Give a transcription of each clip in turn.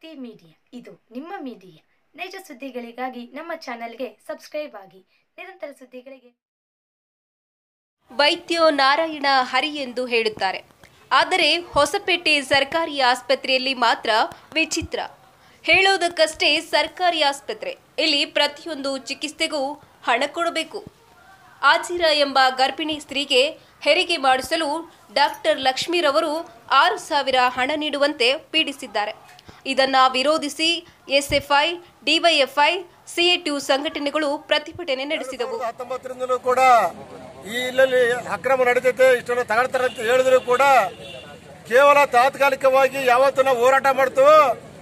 K media ಇದು ನಿಮ್ಮ media ನೈಜ ಸುದ್ದಿಗಳಿಗಾಗಿ ನಮ್ಮ ಚಾನೆಲ್ಗೆ ಸಬ್ಸ್ಕ್ರೈಬ್ ಆಗಿ ನಿರಂತರ ಸುದ್ದಿಗಳಿಗೆ ವೈದ್ಯೋ ನಾರಾಯಣ ಹರಿ ಎಂದು ಹೇಳುತ್ತಾರೆ ಆದರೆ ಹೊಸಪೇಟೆ ಸರ್ಕಾರಿ ಆಸ್ಪತ್ರೆಯಲ್ಲಿ ಮಾತ್ರ ವಿಚಿತ್ರ ಹೇಳೋದಕ್ಕಷ್ಟೇ ಸರ್ಕಾರಿ ಆಸ್ಪತ್ರೆ ಇಲ್ಲಿ ಪ್ರತಿಯೊಂದು ಚಿಕಿತ್ಸೆಗೂ ಹಣ ಕೊಡಬೇಕು ಆಜಿರ ಎಂಬ ಗರ್ಭಿಣಿ ಸ್ತ್ರೀಗೆ ಹೆರಿಗೆ ಮಾಡಿಸಲು ಡಾಕ್ಟರ್ ಲಕ್ಷ್ಮೀರವರು ಆರು ಸಾವಿರ ಹಣ ನೀಡುವಂತೆ ಪೀಡಿಸಿದ್ದಾರೆ ಇದನ್ನ ವಿರೋಧಿಸಿ ಎಸ್ಎಫ್ಐ ಡಿವೈಎಫ್ಐ ಸಿಎಟಿಯು ಸಂಘಟನೆಗಳು ಪ್ರತಿಭಟನೆ ನಡೆಸಿದವು ಹತ್ತೊಂಬತ್ತರಿಂದಲೂ ಕೂಡ ಈ ಇಲ್ಲಲ್ಲಿ ಅಕ್ರಮ ನಡೀತೈತೆ ಇಷ್ಟನ್ನು ತಗೊಳ್ತಾರೆ ಅಂತ ಹೇಳಿದ್ರು ಕೂಡ ಕೇವಲ ತಾತ್ಕಾಲಿಕವಾಗಿ ಯಾವತ್ತು ನಾವು ಹೋರಾಟ ಮಾಡ್ತೀವೋ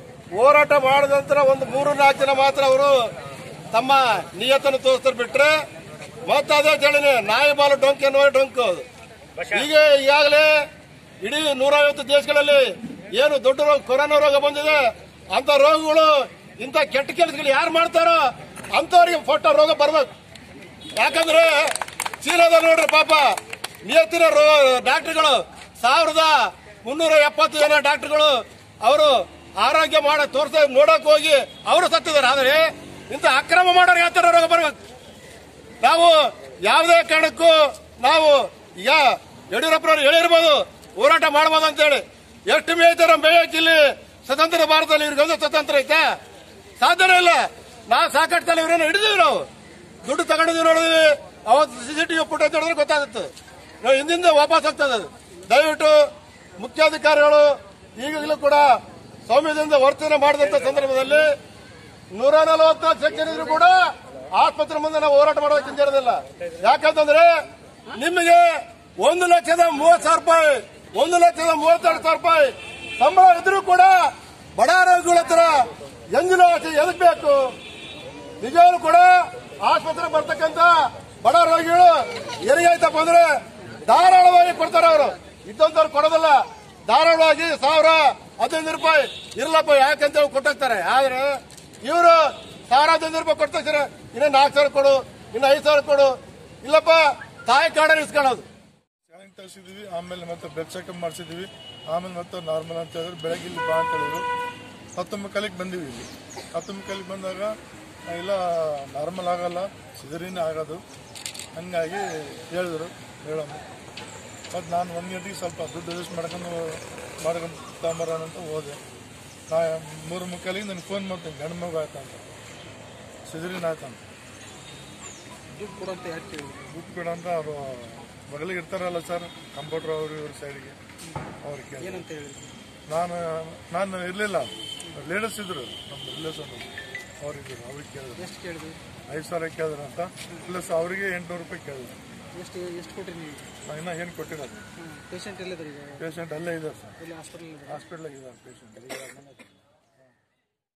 ಹೋರಾಟ ಮಾಡಿದ ನಂತರ ಒಂದು ಮೂರು ನಾಲ್ಕು ಜನ ಮಾತ್ರ ಅವರು ತಮ್ಮ ನಿಯತನ್ನು ತೋರಿಸ್ತಾರೆ ಬಿಟ್ರೆ ಮತ್ತೆ ಅದೇ ಹೇಳಿನಿ ನಾಯಿ ಬಾಲು ಡೊಂಕ್ ಎನ್ನುವ ಡೊಂಕು ಅದು. ಈಗ ಈಗಾಗಲೇ ಇಡೀ ನೂರೈವತ್ತು ದೇಶಗಳಲ್ಲಿ ಏನು ದೊಡ್ಡ ರೋಗ ಕೊರೋನಾ ರೋಗ ಬಂದಿದೆ ಅಂತ ರೋಗಗಳು ಇಂಥ ಕೆಟ್ಟ ಕೆಲಸಗಳು ಯಾರು ಮಾಡ್ತಾರೋ ಅಂತವರಿಗೆ ಫೋಟೋ ರೋಗ ಬರ್ಬೇಕು ಯಾಕಂದ್ರೆ ಚೀನಾದಲ್ಲಿ ನೋಡ್ರಿ ಪಾಪ ನಿಯತ್ತಿನ ರೋ- ಡಾಕ್ಟರ್ಗಳು ಸಾವಿರದ ಮುನ್ನೂರ ಎಪ್ಪತ್ತು ಜನ ಡಾಕ್ಟರ್ಗಳು ಅವರು ಆರೋಗ್ಯ ಮಾಡ ತೋರ್ಸ ನೋಡಕ್ ಹೋಗಿ ಅವರು ಸತ್ತಿದ್ದಾರೆ ಆದರೆ ಇಂಥ ಅಕ್ರಮ ಮಾಡೋರು ಯಾವ ತರ ರೋಗ ಬರ್ಬೇಕು ನಾವು ಯಾವುದೇ ಕಾರಣಕ್ಕೂ ನಾವು ಈಗ ಯಡಿಯೂರಪ್ಪನವ್ರು ಹೇಳಿರ್ಬೋದು ಹೋರಾಟ ಮಾಡ್ಬೋದು ಅಂತೇಳಿ ಎಷ್ಟು ಮೇಯ್ತಾರ ಮೇಯಕ್ಕೆ ಇಲ್ಲಿ ಸ್ವತಂತ್ರ ಭಾರತದಲ್ಲಿ ಇವ್ರಿಗೊಂದು ಸ್ವತಂತ್ರ ಐತೆ ಸಾಧ್ಯನೇ ಇಲ್ಲ ನಾವು ಸಾಕಷ್ಟು ಇವ್ರನ್ನ ಹಿಡಿದೀವಿ ನಾವು ದುಡ್ಡು ತಗೊಂಡಿದ್ದೀವಿ ನೋಡಿದ್ವಿ ಅವತ್ತು ಸಿಸಿಟಿವಿ ಫುಟೇಜ್ ನೋಡಿದ್ರೆ ಗೊತ್ತಾಗುತ್ತೆ ನಾವು ಹಿಂದಿಂದ ವಾಪಸ್ ಹೋಗ್ತದೆ ಅದು ದಯವಿಟ್ಟು ಮುಖ್ಯಾಧಿಕಾರಿಗಳು ಈಗಲೂ ಕೂಡ ಸೌಮ್ಯದಿಂದ ವರ್ತನೆ ಮಾಡಿದಂತ ಸಂದರ್ಭದಲ್ಲಿ ನೂರ ನಲವತ್ನಾಲ್ಕು ಸೆಕ್ಷನ್ ಇದ್ರು ಕೂಡ ಆಸ್ಪತ್ರೆ ಮುಂದೆ ನಾವು ಹೋರಾಟ ಮಾಡೋದಕ್ಕೆ ಹಿಂದಿರೋದಿಲ್ಲ ಯಾಕಂತಂದ್ರೆ ನಿಮಗೆ ಒಂದು ಲಕ್ಷದ ಮೂವತ್ತು ಸಾವಿರ ರೂಪಾಯಿ ಒಂದು ಲಕ್ಷದ ಮೂವತ್ತೆರಡು ಸಾವಿರ ರೂಪಾಯಿ ಸಂಬಳ ಇದ್ರೂ ಕೂಡ ಬಡ ರೋಗಿಗಳ ಹತ್ರ ಎಂಜಿನ ಎದಕ್ ಬೇಕು ನಿಜವಾಗ್ಲೂ ಕೂಡ ಆಸ್ಪತ್ರೆ ಬರ್ತಕ್ಕಂತ ಬಡ ರೋಗಿಗಳು ಏನಿಗಾಯ್ತಪ್ಪ ಅಂದ್ರೆ ಧಾರಾಳವಾಗಿ ಕೊಡ್ತಾರೆ ಅವರು ಇದ್ದಂತವ್ರು ಕೊಡೋದಿಲ್ಲ ಧಾರಾಳವಾಗಿ ಸಾವಿರ ಹದಿನೈದು ರೂಪಾಯಿ ಇರ್ಲಪ್ಪ ಯಾಕಂತ ಹೇಳಿ ಕೊಟ್ಟೋಗ್ತಾರೆ ಆದ್ರೆ ಇವರು ಸಾವಿರ ಹದಿನೈದು ರೂಪಾಯಿ ಕೊಡ್ತಾರೆ ಇನ್ನು ನಾಲ್ಕು ಸಾವಿರ ಕೊಡು ಇನ್ನು ಐದು ಸಾವಿರ ಕೊಡು ಇಲ್ಲಪ್ಪ ತಾಯಿ ಕಾರ್ಡ್ ಇಸ್ಕೊಳ್ಳೋದು ಸ್ಕ್ಯಾನಿಂಗ್ ತರಿಸಿದ್ವಿ ಆಮೇಲೆ ಮತ್ತೆ ಬ್ಲಡ್ ಚೆಕಪ್ ಮಾಡಿಸಿದ್ವಿ ಆಮೇಲೆ ಮತ್ತೆ ನಾರ್ಮಲ್ ಅಂತ ಹೇಳಿದ್ರು ಬೆಳಗ್ಗೆ ಇಲ್ಲಿ ಬಾ ಅಂತ ಹೇಳಿದ್ರು ಹತ್ತೊಂಬತ್ತು ಕಾಲಿಗೆ ಬಂದಿವಿ ಇಲ್ಲಿ ಹತ್ತೊಂಬತ್ತು ಕಾಲಿಗೆ ಬಂದಾಗ ಆ, ಇಲ್ಲ ನಾರ್ಮಲ್ ಆಗಲ್ಲ ಸಿದರಿನೇ ಆಗೋದು ಹಂಗಾಗಿ ಹೇಳಿದ್ರು ಹೇಳಮ್ಮ ಮತ್ತು ನಾನು ಒಂದು ಗಂಟೆಗೆ ಸ್ವಲ್ಪ ದುಡ್ಡು ಯೂಸ್ ಮಾಡ್ಕೊಂಡು ಮಾಡ್ಕೊಂಡು ತಗೊಂಬರೋಣ ಅಂತ ಹೋದೆ ನಾ ಮೂರು ಮುಕ್ಕಾಲಿಗೆ ನನಗೆ ಫೋನ್ ಮಾಡ್ತೀನಿ ಗಂಡು ಮಗು ಆಯ್ತು ಅಂತ ಸಿದರಿನ ಆಯ್ತು ಅಂತ ದುಡ್ಡು ಕೊಡು ಅಂತ ಅವರು ಬಗಲಿಗೆ ಇರ್ತಾರಲ್ಲ ಸರ್ ಕಂಪ್ಯೂಟರ್ ಅವರು ಇವ್ರ ಸೈಡ್ಗೆ ಅವ್ರಿಗೆ ಕೇಳಿ ನಾನು ನಾನು ಇರಲಿಲ್ಲ ಲೇಡೀಸ್ ಇದ್ರು ನಮ್ಮ ರಿಲೇಷನ್ ಅವ್ರಿದ್ರು ಅವ್ರಿಗೆ ಕೇಳಿದ್ರು ಎಷ್ಟು ಕೇಳಿದ್ವಿ ಐದು ಸಾವಿರ ಕೇಳಿದ್ರು ಅಂತ ಪ್ಲಸ್ ಅವರಿಗೆ ಎಂಟುನೂರು ರೂಪಾಯಿ ಕೇಳಿದ್ರು ಎಷ್ಟು ಎಷ್ಟು ಕೊಟ್ರಿ ನೀವು ನಾನು ಇನ್ನೂ ಏನು ಕೊಟ್ಟಿರೋದು ಪೇಷಂಟ್ ಎಲ್ಲಿದ್ದಾರೆ ಈಗ ಪೇಷಂಟ್ ಅಲ್ಲೇ ಇದ್ದಾರೆ ಸರ್ ಇಲ್ಲಿ ಹಾಸ್ಪಿಟಲ್ ಹಾಸ್ಪಿಟ್ಲಾಗ ಇದ್ದಾರೆ ಪೇಷಂಟ್